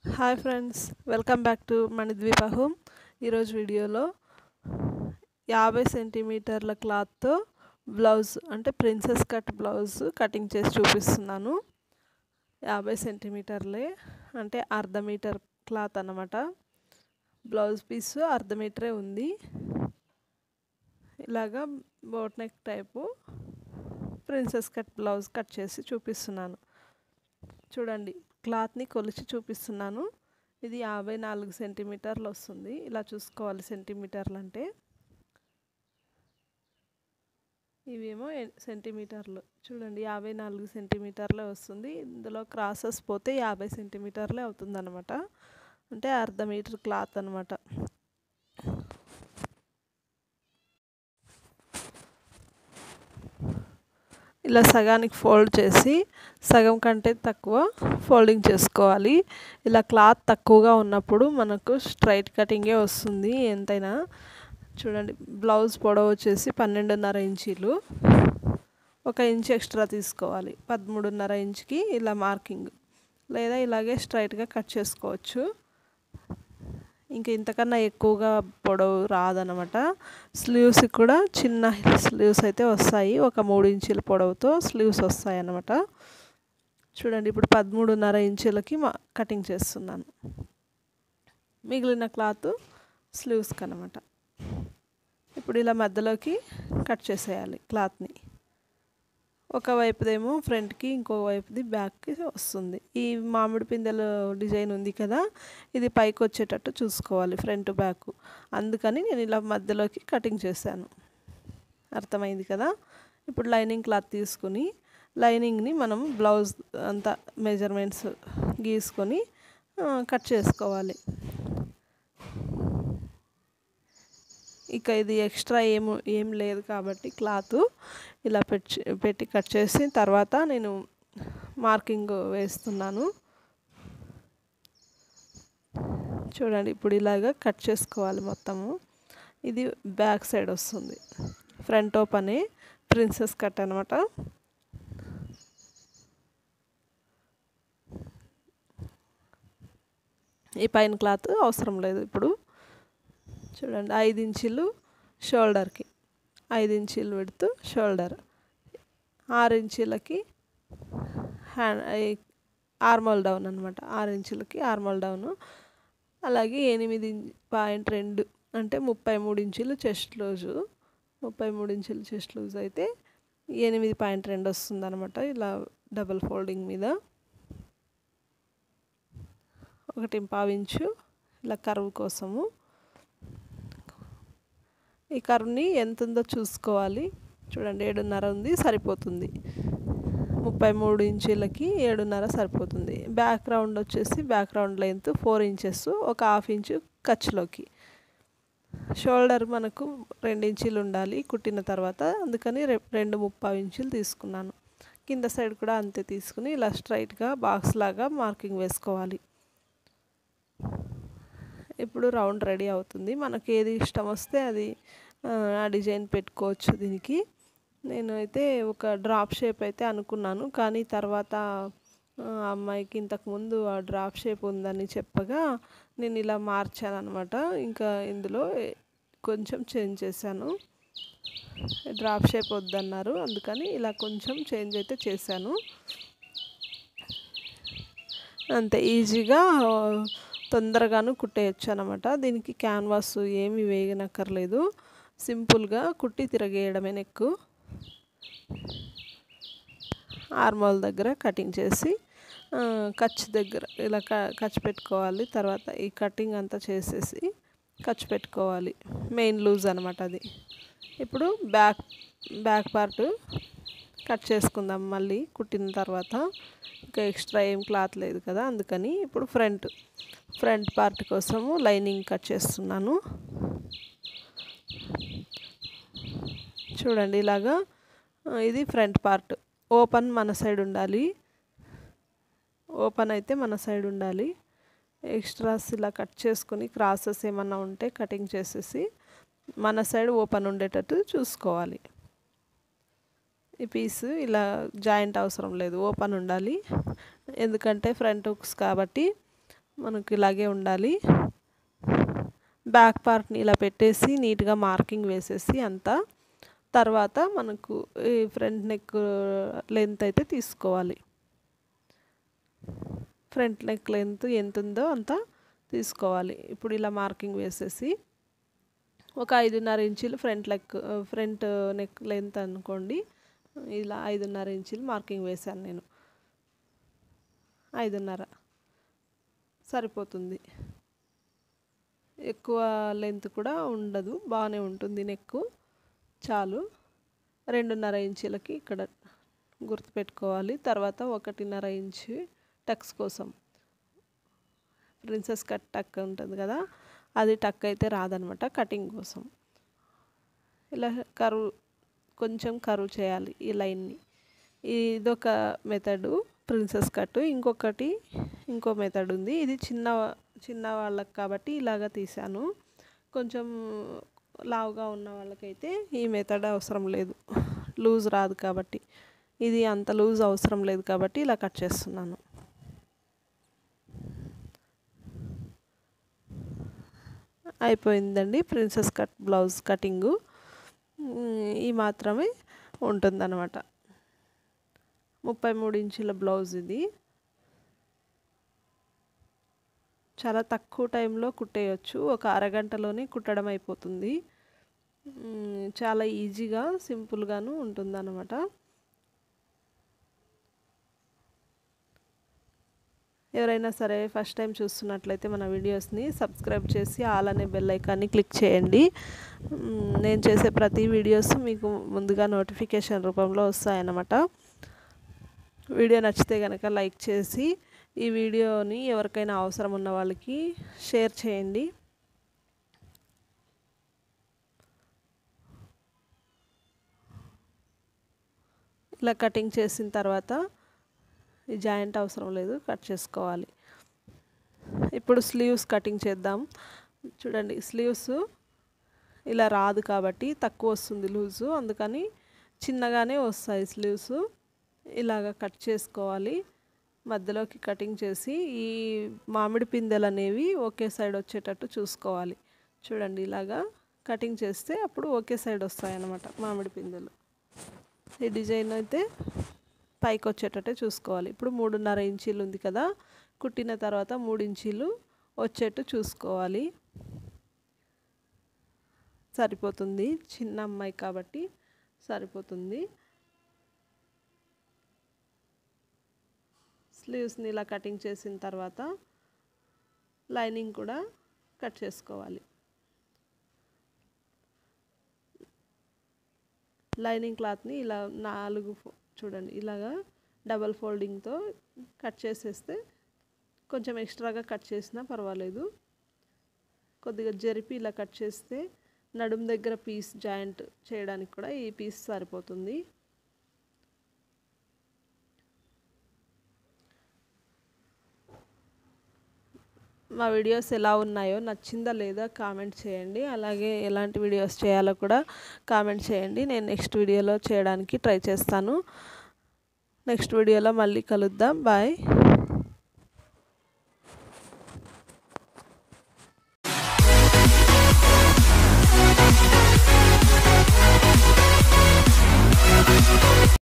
hi friends welcome back to Manidweepa home ఈరోజు వీడియోలో యాభై సెంటీమీటర్ల క్లాత్తో బ్లౌజ్ అంటే ప్రిన్సెస్ కట్ బ్లౌజ్ కటింగ్ చేసి చూపిస్తున్నాను యాభై సెంటీమీటర్లే అంటే అర్ధ మీటర్ క్లాత్ అన్నమాట బ్లౌజ్ పీస్ అర్ధ మీటరే ఉంది ఇలాగా boat neck type princess cut blouse cut చేసి చూపిస్తున్నాను చూడండి క్లాత్ని కొలిచి చూపిస్తున్నాను ఇది యాభై నాలుగు సెంటీమీటర్లు వస్తుంది ఇలా చూసుకోవాలి సెంటీమీటర్లు అంటే ఇవేమో సెంటీమీటర్లు చూడండి యాభై నాలుగు సెంటీమీటర్లే వస్తుంది ఇందులో క్రాసెస్ పోతే యాభై సెంటీమీటర్లే అవుతుంది అనమాట అంటే అర్ధ మీటర్ క్లాత్ అనమాట ఇలా సగానికి ఫోల్డ్ చేసి సగం కంటే తక్కువ ఫోల్డింగ్ చేసుకోవాలి ఇలా క్లాత్ తక్కువగా ఉన్నప్పుడు మనకు స్ట్రైట్ కటింగే వస్తుంది ఎంతైనా చూడండి బ్లౌజ్ పొడవు వచ్చేసి పన్నెండున్నర ఇంచీలు ఒక ఇంచ్ ఎక్స్ట్రా తీసుకోవాలి పదమూడున్నర ఇంచ్కి ఇలా మార్కింగ్ లేదా ఇలాగే స్ట్రైట్గా కట్ చేసుకోవచ్చు ఇంక ఇంతకన్నా ఎక్కువగా పొడవు రాదనమాట స్లీవ్స్ కూడా చిన్న స్లీవ్స్ అయితే వస్తాయి ఒక మూడు ఇంచుల పొడవుతో స్లీవ్స్ వస్తాయి అన్నమాట చూడండి ఇప్పుడు పదమూడున్నర ఇంచులకి మా కటింగ్ చేస్తున్నాను మిగిలిన క్లాత్ స్లీవ్స్కి అనమాట ఇప్పుడు ఇలా మధ్యలోకి కట్ చేసేయాలి క్లాత్ని ఒక వైపుదేమో ఫ్రంట్కి ఇంకో వైపుది బ్యాక్కి వస్తుంది ఈ మామిడి పిందెల డిజైన్ ఉంది కదా ఇది పైకి వచ్చేటట్టు చూసుకోవాలి ఫ్రంట్ బ్యాక్ అందుకని నేను ఇలా మధ్యలోకి కటింగ్ చేశాను అర్థమైంది కదా ఇప్పుడు లైనింగ్ క్లాత్ తీసుకుని లైనింగ్ని మనం బ్లౌజ్ అంతా మెజర్మెంట్స్ గీసుకొని కట్ చేసుకోవాలి ఇక ఇది ఎక్స్ట్రా ఏం ఏం లేదు కాబట్టి క్లాత్ ఇలా పెట్టి పెట్టి కట్ చేసి తర్వాత నేను మార్కింగ్ వేస్తున్నాను చూడండి ఇప్పుడు ఇలాగ కట్ చేసుకోవాలి మొత్తము ఇది బ్యాక్ సైడ్ వస్తుంది ఫ్రంట్ ఓపెనే ప్రిన్సెస్ కట్ అనమాట ఈ పైన క్లాత్ అవసరం లేదు ఇప్పుడు చూడండి ఐదు ఇంచులు షోల్డర్కి ఐదు ఇంచులు పెడుతూ షోల్డర్ ఆరు ఇంచులకి హ్యాండ్ ఆర్మల్ డౌన్ అనమాట ఆరు ఇంచులకి ఆర్మల్ డౌన్ అలాగే ఎనిమిది పాయింట్ రెండు అంటే ముప్పై మూడు ఇంచులు చెస్ట్ లూజు ముప్పై మూడు ఇంచులు చెస్ట్ లూజ్ అయితే ఎనిమిది పాయింట్ రెండు వస్తుంది అనమాట ఇలా డబల్ ఫోల్డింగ్ మీద ఒకటి పావించు ఇలా కరువు కోసము ఈ కరువుని ఎంత ఉందో చూసుకోవాలి చూడండి ఏడున్నర ఉంది సరిపోతుంది ముప్పై మూడు ఇంచులకి ఏడున్నర సరిపోతుంది బ్యాక్గ్రౌండ్ వచ్చేసి బ్యాక్గ్రౌండ్ లెంత్ ఫోర్ ఇంచెస్ ఒక హాఫ్ ఇంచు ఖర్చులోకి షోల్డర్ మనకు రెండు ఇంచులు ఉండాలి కుట్టిన తర్వాత అందుకని రెండు ముప్పై ఇంచులు తీసుకున్నాను కింద సైడ్ కూడా అంతే తీసుకుని ఇలా స్ట్రైట్గా బాక్స్ లాగా మార్కింగ్ వేసుకోవాలి ఇప్పుడు రౌండ్ రెడీ అవుతుంది మనకి ఏది ఇష్టం వస్తే అది ఆ డిజైన్ పెట్టుకోవచ్చు దీనికి నేను అయితే ఒక డ్రాప్ షేప్ అయితే అనుకున్నాను కానీ తర్వాత అమ్మాయికి ఇంతకుముందు ఆ డ్రాప్ షేప్ ఉందని చెప్పగా నేను ఇలా మార్చాను అనమాట ఇంకా ఇందులో కొంచెం చేంజ్ చేశాను డ్రాప్ షేప్ వద్దన్నారు అందుకని ఇలా కొంచెం చేంజ్ అయితే చేశాను అంతే ఈజీగా తొందరగాను కుట్టేయచ్చు అనమాట దీనికి క్యాన్వాస్ ఏమి వేయనక్కర్లేదు సింపుల్గా కుట్టి తిరగేయడమే నెక్కు ఆర్మోల్ దగ్గర కటింగ్ చేసి ఖర్చు దగ్గర ఇలా ఖర్చు పెట్టుకోవాలి తర్వాత ఈ కటింగ్ అంతా చేసేసి ఖర్చు పెట్టుకోవాలి మెయిన్ లూజ్ అనమాట అది ఇప్పుడు బ్యాక్ బ్యాక్ పార్ట్ కట్ చేసుకుందాం మళ్ళీ కుట్టిన తర్వాత ఇంకా ఎక్స్ట్రా ఏం క్లాత్ లేదు కదా అందుకని ఇప్పుడు ఫ్రంట్ ఫ్రంట్ పార్ట్ కోసము లైనింగ్ కట్ చేస్తున్నాను చూడండి ఇలాగా ఇది ఫ్రంట్ పార్ట్ ఓపెన్ మన సైడ్ ఉండాలి ఓపెన్ అయితే మన సైడ్ ఉండాలి ఎక్స్ట్రాస్ ఇలా కట్ చేసుకుని క్రాసెస్ ఏమన్నా ఉంటే కటింగ్ చేసేసి మన సైడ్ ఓపెన్ ఉండేటట్టు చూసుకోవాలి ఈ పీస్ ఇలా జాయింట్ అవసరం లేదు ఓపెన్ ఉండాలి ఎందుకంటే ఫ్రంట్ హుక్స్ కాబట్టి మనకు ఇలాగే ఉండాలి బ్యాక్ పార్ట్ని ఇలా పెట్టేసి నీట్గా మార్కింగ్ వేసేసి అంతా తర్వాత మనకు ఈ ఫ్రంట్ నెక్ లెంత్ అయితే తీసుకోవాలి ఫ్రంట్ నెక్ లెంత్ ఎంత ఉందో అంత తీసుకోవాలి ఇప్పుడు ఇలా మార్కింగ్ వేసేసి ఒక ఐదున్నర ఇంచులు front neck front neck length అనుకోండి ఇలా ఐదున్నర ఇంచులు మార్కింగ్ వేశాను నేను ఐదున్నర సరిపోతుంది ఎక్కువ లెంత్ కూడా ఉండదు బాగానే ఉంటుంది నెక్ చాలు రెండున్నర ఇంచులకి ఇక్కడ గుర్తుపెట్టుకోవాలి తర్వాత ఒకటిన్నర ఇంచు టక్స్ కోసం ప్రిన్సెస్ కట్ టక్ ఉంటుంది కదా అది టక్ అయితే రాదనమాట కటింగ్ కోసం ఇలా కరువు కొంచెం కరువు చేయాలి ఈ లైన్ని ఇదొక మెథడు ప్రిన్సెస్ కట్ ఇంకొకటి ఇంకో మెథడ్ ఉంది ఇది చిన్న చిన్న వాళ్ళకి కాబట్టి ఇలాగ తీసాను కొంచెం లావుగా ఉన్న వాళ్ళకైతే ఈ మెథడ్ అవసరం లేదు లూజ్ రాదు కాబట్టి ఇది అంత లూజ్ అవసరం లేదు కాబట్టి ఇలా కట్ చేస్తున్నాను అయిపోయిందండి ప్రిన్సెస్ కట్ బ్లౌజ్ కటింగు ఈ మాత్రమే ఉంటుందన్నమాట ముప్పై మూడు ఇంచుల బ్లౌజ్ ఇది చాలా తక్కువ టైంలో కుట్టేయచ్చు ఒక అరగంటలోనే కుట్టడం అయిపోతుంది చాలా ఈజీగా సింపుల్గాను ఉంటుందన్నమాట ఎవరైనా సరే ఫస్ట్ టైం చూస్తున్నట్లయితే మన వీడియోస్ని సబ్స్క్రైబ్ చేసి ఆల్ అనే బెల్ ఐకాన్ని క్లిక్ చేయండి నేను చేసే ప్రతి వీడియోస్ మీకు ముందుగా నోటిఫికేషన్ రూపంలో వస్తాయన్నమాట వీడియో నచ్చితే కనుక లైక్ చేసి ఈ వీడియోని ఎవరికైనా అవసరం ఉన్న వాళ్ళకి షేర్ చేయండి ఇలా కటింగ్ చేసిన తర్వాత ఈ జాయింట్ అవసరం లేదు కట్ చేసుకోవాలి ఇప్పుడు స్లీవ్స్ కటింగ్ చేద్దాం చూడండి స్లీవ్స్ ఇలా రాదు కాబట్టి తక్కువ వస్తుంది లూజు అందుకని చిన్నగానే వస్తాయి స్లీవ్స్ ఇలాగ కట్ చేసుకోవాలి మధ్యలోకి కటింగ్ చేసి ఈ మామిడి పిందెలు అనేవి ఒకే సైడ్ వచ్చేటట్టు చూసుకోవాలి చూడండి ఇలాగా కటింగ్ చేస్తే అప్పుడు ఒకే సైడ్ వస్తాయి అన్నమాట మామిడి పిందెలు ఈ డిజైన్ అయితే పైకి వచ్చేటట్టే చూసుకోవాలి ఇప్పుడు మూడున్నర ఇంచీలు ఉంది కదా కుట్టిన తర్వాత మూడు ఇంచీలు వచ్చేట్టు చూసుకోవాలి సరిపోతుంది చిన్న అమ్మాయి కాబట్టి సరిపోతుంది స్లీవ్స్ని ఇలా కటింగ్ చేసిన తర్వాత లైనింగ్ కూడా కట్ చేసుకోవాలి లైనింగ్ క్లాత్ని ఇలా నాలుగు చూడండి ఇలాగా డబల్ ఫోల్డింగ్తో కట్ చేసేస్తే కొంచెం ఎక్స్ట్రాగా కట్ చేసినా పర్వాలేదు కొద్దిగా జరిపి ఇలా కట్ చేస్తే నడుం దగ్గర పీస్ జాయింట్ చేయడానికి కూడా ఈ పీస్ సరిపోతుంది మా వీడియోస్ ఎలా ఉన్నాయో నచ్చిందా లేదా కామెంట్ చేయండి అలాగే ఎలాంటి వీడియోస్ చేయాలో కూడా కామెంట్ చేయండి నేను నెక్స్ట్ వీడియోలో చేయడానికి ట్రై చేస్తాను నెక్స్ట్ వీడియోలో మళ్ళీ కలుద్దాం బాయ్